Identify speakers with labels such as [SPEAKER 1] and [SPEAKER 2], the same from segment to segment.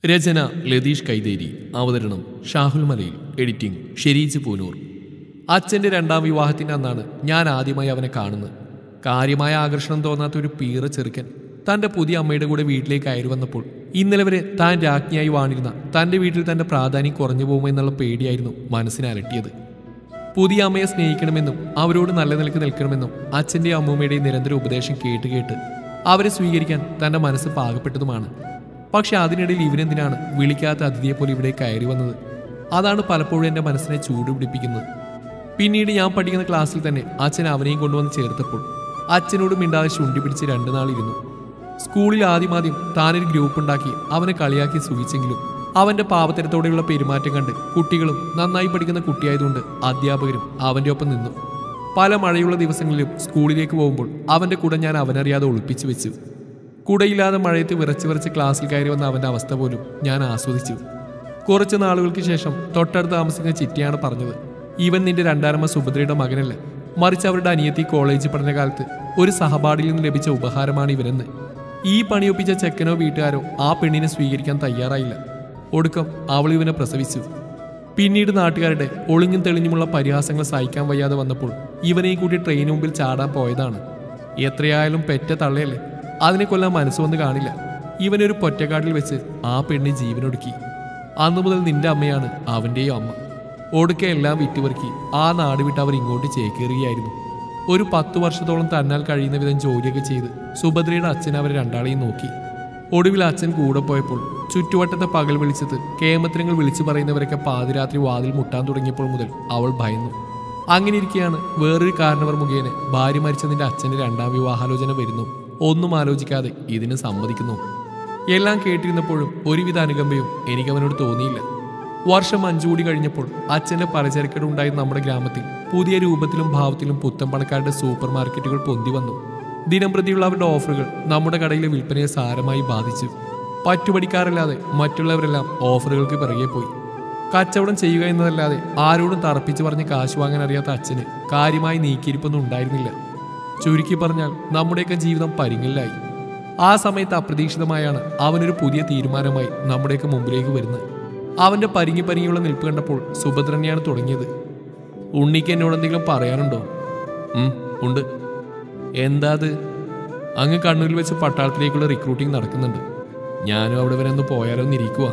[SPEAKER 1] രചന ലതീഷ് കൈതേരി അവതരണം ഷാഹുൽ മലയിൽ എഡിറ്റിംഗ് ഷെരീജ് പൂനൂർ അച്ഛൻ്റെ രണ്ടാം വിവാഹത്തിൻ്റെ അന്നാണ് ഞാൻ ആദ്യമായി അവനെ കാണുന്നത് കാര്യമായ ആകർഷണം തോന്നാത്ത ഒരു പീറ ചെറുക്കൻ തൻ്റെ പുതിയ അമ്മയുടെ കൂടെ വീട്ടിലേക്ക് കയറി വന്നപ്പോൾ ഇന്നലെ വരെ താൻ രാജ്ഞിയായി വാണിരുന്ന തൻ്റെ വീട്ടിൽ തൻ്റെ പ്രാധാന്യം കുറഞ്ഞു പോകുമെന്നുള്ള പേടിയായിരുന്നു മനസ്സിനെ അലട്ടിയത് പുതിയ അമ്മയെ സ്നേഹിക്കണമെന്നും അവരോട് നല്ല നിലക്ക് നിൽക്കണമെന്നും അച്ഛൻ്റെയും അമ്മൂമ്മയുടെയും നിരന്തര ഉപദേശം കേട്ട് കേട്ട് അവരെ സ്വീകരിക്കാൻ തൻ്റെ മനസ്സ് പാകപ്പെട്ടതുമാണ് പക്ഷെ അതിനിടയിൽ ഇവനെന്തിനാണ് വിളിക്കാത്ത അതിഥിയെ പോലെ ഇവിടെ കയറി വന്നത് അതാണ് പലപ്പോഴും എൻ്റെ മനസ്സിനെ ചൂടുപിടിപ്പിക്കുന്നത് പിന്നീട് ഞാൻ പഠിക്കുന്ന ക്ലാസ്സിൽ തന്നെ അച്ഛൻ അവനെയും കൊണ്ടുവന്ന് ചേർത്തപ്പോൾ അച്ഛനോട് മിണ്ടാതെ ചുണ്ടി പിടിച്ച് രണ്ടു നാളിരുന്നു സ്കൂളിൽ ആദ്യമാദ്യം താനൊരു ഗ്രൂപ്പ് ഉണ്ടാക്കി അവനെ കളിയാക്കി സുഖിച്ചെങ്കിലും അവന്റെ പാവത്തരത്തോടെയുള്ള പെരുമാറ്റം കണ്ട് കുട്ടികളും നന്നായി പഠിക്കുന്ന കുട്ടിയായതുകൊണ്ട് അധ്യാപകരും അവന്റെ ഒപ്പം നിന്നു പല മഴയുള്ള ദിവസങ്ങളിലും സ്കൂളിലേക്ക് പോകുമ്പോൾ അവന്റെ കുട ഞാൻ അവനറിയാതെ ഒളിപ്പിച്ചു വെച്ചു കുടയില്ലാതെ മഴയത്ത് വിറച്ച് വിറച്ച് ക്ലാസ്സിൽ കയറി വന്ന അവന്റെ അവസ്ഥ പോലും ഞാൻ ആസ്വദിച്ചു കുറച്ച് നാളുകൾക്ക് ശേഷം തൊട്ടടുത്ത് താമസിക്കുന്ന ചിറ്റിയാണ് പറഞ്ഞത് ഇവൻ നിന്റെ രണ്ടാനമ്മ സുഭദ്രയുടെ മകനല്ല മറിച്ച് അവരുടെ അനിയത്തി കോളേജ് പഠനകാലത്ത് ഒരു സഹപാഠിയിൽ നിന്ന് ലഭിച്ച ഉപഹാരമാണ് ഇവനെന്ന് ഈ പണിയൊപ്പിച്ച ചെക്കനോ വീട്ടുകാരോ ആ പെണ്ണിനെ സ്വീകരിക്കാൻ തയ്യാറായില്ല ഒടുക്കം അവൾ ഇവനെ പ്രസവിച്ചു പിന്നീട് നാട്ടുകാരുടെ ഒളിഞ്ഞും തെളിഞ്ഞുമുള്ള പരിഹാസങ്ങൾ സഹിക്കാൻ വയ്യാതെ വന്നപ്പോൾ ഇവനെയും കൂട്ടി ട്രെയിന് മുമ്പിൽ ചാടാൻ പോയതാണ് എത്രയായാലും പെറ്റ തള്ളയല്ലേ അതിനെ കൊല്ലാൻ മനസ്സുവന്ന് കാണില്ല ഇവനൊരു പൊറ്റക്കാട്ടിൽ വെച്ച് ആ പെണ്ണി ജീവനൊടുക്കി അന്നു മുതൽ നിന്റെ അമ്മയാണ് അവൻ്റെയും അമ്മ ഒടുക്കെ എല്ലാം വിറ്റുപെറുക്കി ആ നാട് വിട്ട് അവർ ഇങ്ങോട്ട് ചേക്കേറുകയായിരുന്നു ഒരു പത്തു വർഷത്തോളം തന്നാൽ കഴിയുന്ന വിധം ജോലിയൊക്കെ ചെയ്ത് സുഭദ്രയുടെ അച്ഛൻ അവരെ രണ്ടാളെയും നോക്കി ഒടുവിൽ അച്ഛൻ കൂടെ പോയപ്പോൾ ചുറ്റുവട്ടത്തെ പകൽ വിളിച്ചത് കേമത്രങ്ങൾ വിളിച്ചു പറയുന്നവരൊക്കെ പാതിരാത്രി വാതിൽ മുട്ടാൻ തുടങ്ങിയപ്പോൾ മുതൽ അവൾ ഭയന്നു അങ്ങനെ ഇരിക്കെയാണ് വേറൊരു കാരണവർ മുഖേന ഭാര്യ മരിച്ചതിന്റെ അച്ഛന്റെ രണ്ടാം വിവാഹാലോചന വരുന്നു ഒന്നും ആലോചിക്കാതെ ഇതിന് സമ്മതിക്കുന്നു എല്ലാം കേട്ടിരുന്നപ്പോഴും ഒരുവിധ അനുകമ്പയും എനിക്ക് അവനോട് തോന്നിയില്ല വർഷം അഞ്ചു കൂടി കഴിഞ്ഞപ്പോൾ അച്ഛന്റെ പലചരക്കട ഉണ്ടായിരുന്ന നമ്മുടെ ഗ്രാമത്തിൽ പുതിയ രൂപത്തിലും ഭാവത്തിലും പുത്തൻ പണക്കാരുടെ സൂപ്പർ മാർക്കറ്റുകൾ പൊന്തി വന്നു ദിനം പ്രതിയുള്ള അവരുടെ ഓഫറുകൾ നമ്മുടെ കടയിലെ വിൽപ്പനയെ സാരമായി ബാധിച്ചു പറ്റുപടിക്കാരല്ലാതെ മറ്റുള്ളവരെല്ലാം ഓഫറുകൾക്ക് പിറകെ പോയി കച്ചവടം ചെയ്യുക എന്നതല്ലാതെ ആരോടും തറപ്പിച്ച് പറഞ്ഞ് കാശ് വാങ്ങാൻ അറിയാത്ത അച്ഛന് കാര്യമായി നീക്കിയിരിപ്പൊന്നും ഉണ്ടായിരുന്നില്ല ചുരുക്കി പറഞ്ഞാൽ നമ്മുടെയൊക്കെ ജീവിതം പരിങ്ങലിലായി ആ സമയത്ത് അപ്രതീക്ഷിതമായാണ് അവനൊരു പുതിയ തീരുമാനമായി നമ്മുടെയൊക്കെ മുമ്പിലേക്ക് വരുന്നത് അവന്റെ പരിങ്ങി പരിങ്ങിയുള്ള നിൽപ്പ് കണ്ടപ്പോൾ സുഭദ്രനെയാണ് തുടങ്ങിയത് ഉണ്ണിക്ക് എന്നോട് എന്തെങ്കിലും പറയാനുണ്ടോ ഉം, ഉണ്ട് എന്താ അത് അങ്ങ് കണ്ണൂരിൽ വെച്ച് പട്ടാളത്തിലേക്കുള്ള റിക്രൂട്ടിംഗ് നടക്കുന്നുണ്ട് ഞാനും അവിടെ വരെ ഒന്ന് പോയാലോ എന്നിരിക്കുക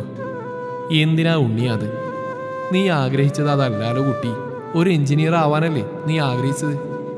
[SPEAKER 1] എന്തിനാ ഉണ്ണി അത് നീ ആഗ്രഹിച്ചത് അതല്ലാലോ കുട്ടി ഒരു എഞ്ചിനീയർ ആവാനല്ലേ നീ ആഗ്രഹിച്ചത്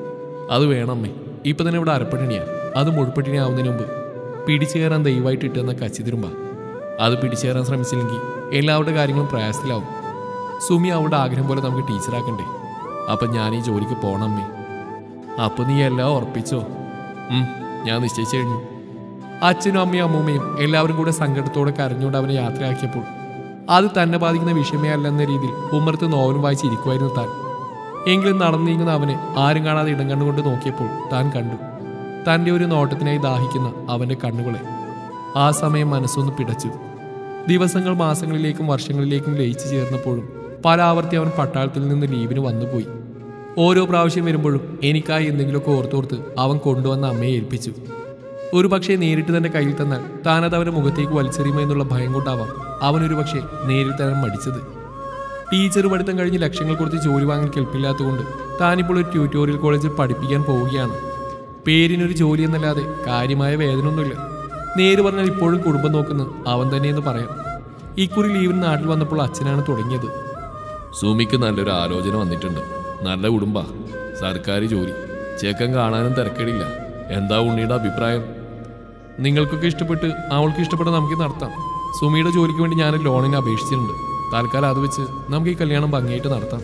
[SPEAKER 1] അത് വേണമ്മേ ഇപ്പൊ തന്നെ ഇവിടെ അരപ്പട്ടിണിയാ അത് മുഴുപ്പട്ടിണി ആവുന്നതിന് മുമ്പ് പിടിച്ചു കയറാൻ ദയവായിട്ട് ഇട്ടെന്ന കച്ചി തിരുമ്പ അത് പിടിച്ചു കയറാൻ ശ്രമിച്ചില്ലെങ്കിൽ എല്ലാവരുടെ കാര്യങ്ങളും പ്രയാസത്തിലാവും സുമി അവളുടെ ആഗ്രഹം പോലെ നമുക്ക് ടീച്ചറാക്കണ്ടേ അപ്പം ഞാൻ ഈ ജോലിക്ക് പോണമ്മേ അപ്പൊ നീ എല്ലാം ഉറപ്പിച്ചോ ഉം, ഞാൻ നിശ്ചയിച്ചു കഴിഞ്ഞു അച്ഛനും അമ്മയും അമ്മൂമ്മയും എല്ലാവരും കൂടെ സങ്കടത്തോടെ കരഞ്ഞുകൊണ്ട് അവനെ യാത്രയാക്കിയപ്പോൾ അത് തന്നെ ബാധിക്കുന്ന വിഷയമേ അല്ലെന്ന രീതിയിൽ ഉമ്മർത്ത് നോവലും വായിച്ച് ഇരിക്കുമായിരുന്നു താൻ എങ്കിലും നടന്നു നീങ്ങുന്ന അവനെ ആരും കാണാതെ ഇടം കണ്ടുകൊണ്ട് നോക്കിയപ്പോൾ താൻ കണ്ടു തൻ്റെ ഒരു നോട്ടത്തിനായി ദാഹിക്കുന്ന അവൻ്റെ കണ്ണുകളെ ആ സമയം മനസ്സൊന്ന് പിടച്ചു ദിവസങ്ങൾ മാസങ്ങളിലേക്കും വർഷങ്ങളിലേക്കും ലയിച്ചു ചേർന്നപ്പോഴും പല ആവർത്തി അവൻ പട്ടാളത്തിൽ നിന്ന് ലീവിന് വന്നുപോയി ഓരോ പ്രാവശ്യം വരുമ്പോഴും എനിക്കായി എന്തെങ്കിലുമൊക്കെ ഓർത്തോർത്ത് അവൻ കൊണ്ടുവന്ന അമ്മയെ ഏൽപ്പിച്ചു ഒരു പക്ഷേ നേരിട്ട് തന്റെ കയ്യിൽ തന്നാൽ താനത് അവന്റെ മുഖത്തേക്ക് വലിച്ചെറിയുമോ എന്നുള്ള ഭയം കൊണ്ടാവാം അവനൊരു പക്ഷേ നേരിൽ തരാൻ മടിച്ചത് ടീച്ചർ പഠിത്തം കഴിഞ്ഞ് ലക്ഷങ്ങൾ കൊടുത്ത് ജോലി വാങ്ങാൻ കെൽപ്പില്ലാത്തതുകൊണ്ട് താനിപ്പോൾ ഒരു ട്യൂട്ടോറിയൽ കോളേജിൽ പഠിപ്പിക്കാൻ പോവുകയാണ് പേരിനൊരു ജോലി എന്നല്ലാതെ കാര്യമായ വേദനയൊന്നുമില്ല നേര് പറഞ്ഞാൽ ഇപ്പോഴും കുടുംബം നോക്കുന്നത് അവൻ തന്നെയെന്ന് പറയാം ഇക്കുറി ലീവിന് നാട്ടിൽ വന്നപ്പോൾ അച്ഛനാണ് തുടങ്ങിയത് സുമിക്ക് നല്ലൊരു ആലോചന വന്നിട്ടുണ്ട് നല്ല കുടുംബ സർക്കാർ ജോലി ചേക്കൻ കാണാനും തിരക്കേടില്ല എന്താ ഉണ്ണിയുടെ അഭിപ്രായം നിങ്ങൾക്കൊക്കെ ഇഷ്ടപ്പെട്ട് അവൾക്ക് ഇഷ്ടപ്പെട്ട നമുക്ക് നടത്താം സുമിയുടെ ജോലിക്ക് വേണ്ടി ഞാൻ ലോണിന് അപേക്ഷിച്ചിട്ടുണ്ട് തൽക്കാലം അത് വെച്ച് നമുക്ക് ഈ കല്യാണം ഭംഗിയായിട്ട് നടത്താം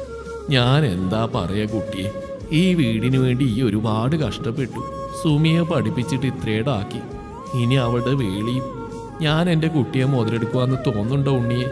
[SPEAKER 1] ഞാൻ എന്താ പറയാ കുട്ടിയെ ഈ വീടിന് വേണ്ടി ഈ ഒരുപാട് കഷ്ടപ്പെട്ടു സുമിയെ പഠിപ്പിച്ചിട്ട് ഇത്രേടാക്കി ഇനി അവളുടെ വേളിയും ഞാൻ എൻ്റെ കുട്ടിയെ മുതലെടുക്കുവാന്ന് തോന്നുന്നുണ്ടോ ഉണ്ണിയെ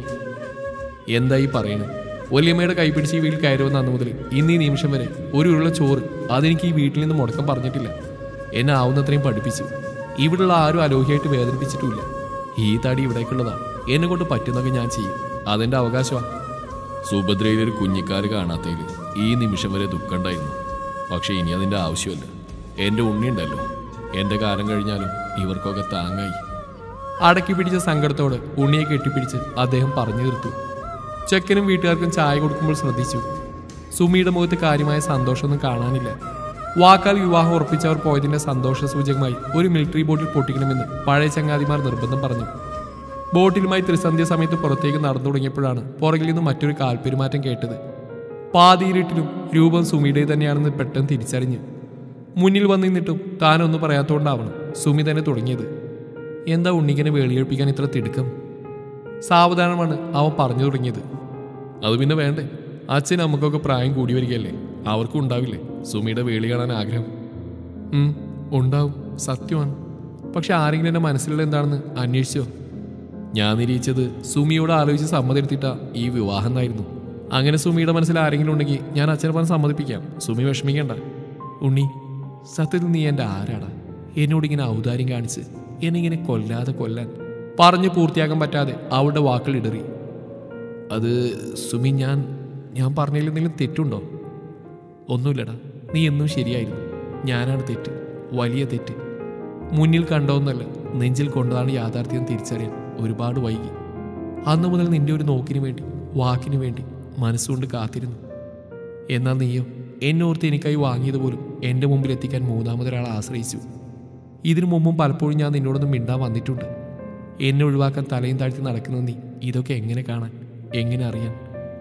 [SPEAKER 1] എന്തായി പറയണേ വല്യമ്മയുടെ കൈപിടിച്ച് ഈ വീട്ടിൽ കയറി വന്ന അന്ന് മുതൽ ഇന്ന് ഈ നിമിഷം വരെ ഒരു ഉരുള ചോറ് അതെനിക്ക് ഈ വീട്ടിൽ നിന്ന് മുടക്കം പറഞ്ഞിട്ടില്ല എന്നെ ആവുന്നത്രയും പഠിപ്പിച്ചു ഇവിടെയുള്ള ആരും അലോഹിയായിട്ട് വേദനിപ്പിച്ചിട്ടുമില്ല ഈ തടി ഇവിടേക്കുള്ളതാ എന്നെ കൊണ്ട് പറ്റുന്നൊക്കെ ഞാൻ ചെയ്യും അതെന്റെ അവകാശമാണ് സുഭദ്രയിലൊരു കുഞ്ഞിക്കാര് കാണാത്തതിൽ ഈ നിമിഷം വരെ ദുഃഖമുണ്ടായിരുന്നു പക്ഷെ ഇനി അതിന്റെ ആവശ്യമല്ല എന്റെ ഉണ്ണിയുണ്ടല്ലോ എന്റെ കാലം കഴിഞ്ഞാലും ഇവർക്കൊക്കെ താങ്ങായി അടക്കി പിടിച്ച സങ്കടത്തോടെ ഉണ്ണിയെ കെട്ടിപ്പിടിച്ച് അദ്ദേഹം പറഞ്ഞു തീർത്തു ചെക്കനും വീട്ടുകാർക്കും ചായ കൊടുക്കുമ്പോൾ ശ്രദ്ധിച്ചു സുമിയുടെ മുഖത്ത് കാര്യമായ സന്തോഷമൊന്നും കാണാനില്ല വാക്കാൽ വിവാഹം ഉറപ്പിച്ചവർ പോയതിന്റെ സന്തോഷ സൂചകമായി ഒരു മിലിറ്ററി ബോട്ടിൽ പൊട്ടിക്കണമെന്ന് പഴയ ചങ്ങാതിമാർ നിർബന്ധം പറഞ്ഞു ബോട്ടിലുമായി ത്രിസന്ധ്യ സമയത്ത് പുറത്തേക്ക് നടന്നു തുടങ്ങിയപ്പോഴാണ് പുറകിൽ നിന്ന് മറ്റൊരു കാൽപ്പെരുമാറ്റം കേട്ടത് പാതിയിരുട്ടിലും രൂപം സുമിയുടെ തന്നെയാണെന്ന് പെട്ടെന്ന് തിരിച്ചറിഞ്ഞു മുന്നിൽ വന്നു നിന്നിട്ടും താനൊന്നും പറയാത്തോണ്ടാവണം സുമി തന്നെ തുടങ്ങിയത് എന്താ ഉണ്ണിക്കനെ വേളിയൊഴിപ്പിക്കാൻ ഇത്ര തിടുക്കം സാവധാനമാണ് അവൻ പറഞ്ഞു തുടങ്ങിയത് അത് പിന്നെ വേണ്ടേ അച്ഛൻ നമുക്കൊക്കെ പ്രായം കൂടി വരികയല്ലേ അവർക്കും ഉണ്ടാവില്ലേ സുമിയുടെ വേളി കാണാൻ ആഗ്രഹം ഉം, ഉണ്ടാവും സത്യമാണ് പക്ഷെ ആരെങ്കിലും എൻ്റെ മനസ്സിലുള്ള എന്താണെന്ന് അന്വേഷിച്ചോ ഞാൻ നിരീക്ഷിച്ചത് സുമിയോട് ആലോചിച്ച് സമ്മതിരുത്തിയിട്ടാ ഈ വിവാഹം എന്നായിരുന്നു അങ്ങനെ സുമിയുടെ മനസ്സിൽ ആരെങ്കിലും ഉണ്ടെങ്കിൽ ഞാൻ അച്ഛനെ പറഞ്ഞ് സമ്മതിപ്പിക്കാം സുമി വിഷമിക്കണ്ട ഉണ്ണി സത്യത്തിൽ നീ എൻ്റെ ആരാടാ എന്നോട് ഇങ്ങനെ ഔദാര്യം കാണിച്ച് എന്നെ ഇങ്ങനെ കൊല്ലാതെ കൊല്ലാൻ പറഞ്ഞു പൂർത്തിയാക്കാൻ പറ്റാതെ അവളുടെ വാക്കുകൾ ഇടറി അത് സുമി ഞാൻ ഞാൻ പറഞ്ഞതിൽ എന്തെങ്കിലും തെറ്റുണ്ടോ ഒന്നുമില്ലടാ നീ എന്നും ശരിയായിരുന്നു ഞാനാണ് തെറ്റ് വലിയ തെറ്റ് മുന്നിൽ കണ്ടോന്നല്ല നെഞ്ചിൽ കൊണ്ടതാണ് യാഥാർത്ഥ്യം തിരിച്ചറിയാൻ ഒരുപാട് വൈകി അന്നു മുതൽ നിന്റെ ഒരു നോക്കിന് വേണ്ടി വാക്കിന് വേണ്ടി മനസ്സുകൊണ്ട് കാത്തിരുന്നു എന്നാൽ നീയോ എന്നോർത്ത് എനിക്കായി വാങ്ങിയത് പോലും എൻ്റെ മുമ്പിൽ എത്തിക്കാൻ മൂന്നാമതൊരാളെ ആശ്രയിച്ചു ഇതിനു മുമ്പും പലപ്പോഴും ഞാൻ നിന്നോടൊന്നും മിണ്ടാൻ വന്നിട്ടുണ്ട് എന്നെ ഒഴിവാക്കാൻ തലയും താഴ്ത്തി നടക്കുന്ന നീ ഇതൊക്കെ എങ്ങനെ കാണാൻ എങ്ങനെ അറിയാൻ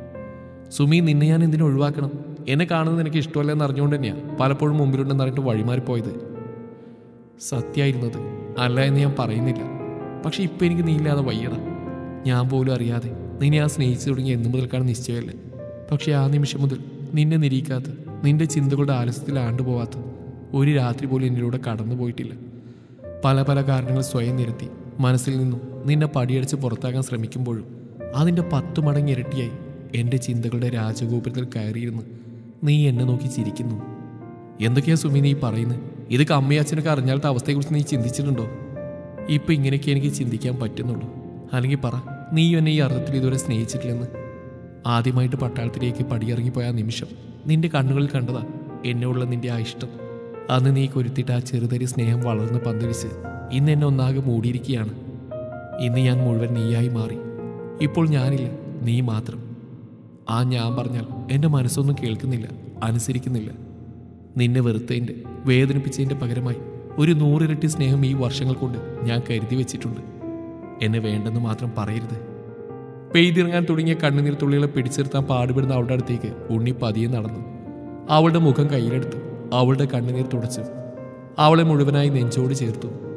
[SPEAKER 1] സുമി നിന്നെ ഞാൻ എന്തിനു ഒഴിവാക്കണം എന്നെ കാണുന്നത് എനിക്ക് ഇഷ്ടമല്ല എന്ന് അറിഞ്ഞുകൊണ്ട് തന്നെയാണ് പലപ്പോഴും മുമ്പിലുണ്ടെന്ന് അറിഞ്ഞിട്ട് വഴിമാറിപ്പോയത് സത്യമായിരുന്നത് അല്ല എന്ന് ഞാൻ പറയുന്നില്ല പക്ഷെ ഇപ്പം എനിക്ക് നീ ഇല്ലാതെ വയ്യട ഞാൻ പോലും അറിയാതെ നിന്നെ ഞാൻ സ്നേഹിച്ചു തുടങ്ങി എന്നു മുതൽക്കാണ് നിശ്ചയമല്ലേ പക്ഷെ ആ നിമിഷം മുതൽ നിന്നെ നിരീക്കാത്ത നിന്റെ ചിന്തകളുടെ ആലസ്യത്തിൽ ആണ്ടുപോവാത്ത ഒരു രാത്രി പോലും എന്നിലൂടെ കടന്നു പോയിട്ടില്ല പല പല കാരണങ്ങൾ സ്വയം നിരത്തി മനസ്സിൽ നിന്നും നിന്നെ പടിയടിച്ച് പുറത്താക്കാൻ ശ്രമിക്കുമ്പോഴും അതിൻ്റെ പത്തു മടങ്ങ് ഇരട്ടിയായി എൻ്റെ ചിന്തകളുടെ രാജഗോപുരത്തിൽ കയറിയിരുന്ന് നീ എന്നെ നോക്കി ചിരിക്കുന്നു എന്തൊക്കെയാ സുമി നീ പറയുന്നത് ഇത് അമ്മയും അച്ഛനൊക്കെ അറിഞ്ഞാലത്തെ അവസ്ഥയെക്കുറിച്ച് നീ ചിന്തിച്ചിട്ടുണ്ടോ ഇപ്പം ഇങ്ങനെയൊക്കെ എനിക്ക് ചിന്തിക്കാൻ പറ്റുന്നുള്ളൂ അല്ലെങ്കിൽ പറ നീ എന്നെ ഈ അർത്ഥത്തിൽ ഇതുവരെ സ്നേഹിച്ചിട്ടില്ലെന്ന് ആദ്യമായിട്ട് പട്ടാളത്തിലേക്ക് പടിയിറങ്ങിപ്പോയ ആ നിമിഷം നിന്റെ കണ്ണുകളിൽ കണ്ടതാ എന്നോടുള്ള നിന്റെ ആ ഇഷ്ടം അന്ന് നീ കൊരുത്തിട്ട് ആ ചെറുതരി സ്നേഹം വളർന്ന് പന്തലിച്ച് ഇന്ന് എന്നെ ഒന്നാകെ മൂടിയിരിക്കുകയാണ് ഇന്ന് ഞാൻ മുഴുവൻ നീയായി മാറി ഇപ്പോൾ ഞാനില്ല നീ മാത്രം ആ ഞാൻ പറഞ്ഞാൽ എൻ്റെ മനസ്സൊന്നും കേൾക്കുന്നില്ല അനുസരിക്കുന്നില്ല നിന്നെ വെറുത്തതിൻ്റെ വേദനിപ്പിച്ചതിൻ്റെ പകരമായി ഒരു നൂറിരട്ടി സ്നേഹം ഈ വർഷങ്ങൾ കൊണ്ട് ഞാൻ കരുതി വെച്ചിട്ടുണ്ട് എന്നെ വേണ്ടെന്ന് മാത്രം പറയരുത് പെയ്തിറങ്ങാൻ തുടങ്ങിയ കണ്ണുനീർ തുള്ളികളെ പിടിച്ചെടുത്താൻ പാടുപെടുന്ന അവളുടെ അടുത്തേക്ക് ഉണ്ണി പതിയെ നടന്നു അവളുടെ മുഖം കയ്യിലെടുത്തു അവളുടെ കണ്ണുനീർ തുടച്ചു അവളെ മുഴുവനായി നെഞ്ചോട് ചേർത്തു